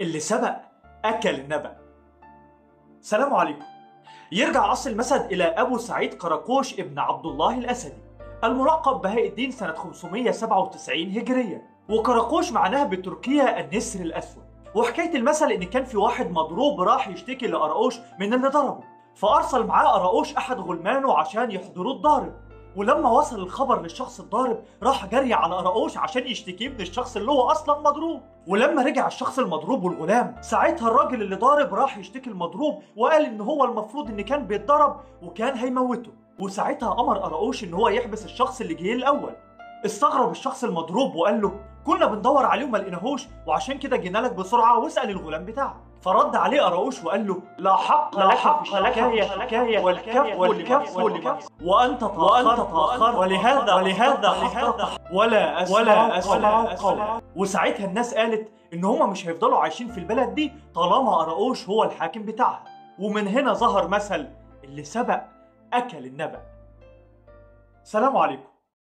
اللي سبق أكل النبأ سلام عليكم يرجع أصل المسد إلى أبو سعيد قراقوش ابن عبد الله الأسدي الملقب بهاء الدين سنة 597 هجرية وقراقوش معناها بالتركية النسر الأسود وحكاية المثل إن كان في واحد مضروب راح يشتكي لأراؤوش من اللي ضربه فأرسل معاه أراؤوش أحد غلمانه عشان يحضروه الضارب ولما وصل الخبر للشخص الضارب راح جري على أراؤوش عشان يشتكيه من الشخص اللي هو أصلا مضروب ولما رجع الشخص المضروب والغلام ساعتها الراجل اللي ضارب راح يشتكي المضروب وقال إن هو المفروض إن كان بيتضرب وكان هيموته وساعتها أمر أراؤوش إن هو يحبس الشخص اللي جه الأول استغرب الشخص المضروب وقال له كنا بندور عليه وما لقيناهوش وعشان كده جينا لك بسرعه واسال الغلام بتاعك فرد عليه اراوش وقال له لا حق لا لك حق في لك في الشكاية الشكاية والكف والكف والكف والكف وانت تاخرت ولهذا ولهذا ولهذا ولا اسمع ولا ولا أسمع اسمع وساعتها الناس قالت ان هما مش هيفضلوا عايشين في البلد دي طالما اراوش هو الحاكم بتاعها ومن هنا ظهر مثل اللي سبق اكل النبأ سلام عليكم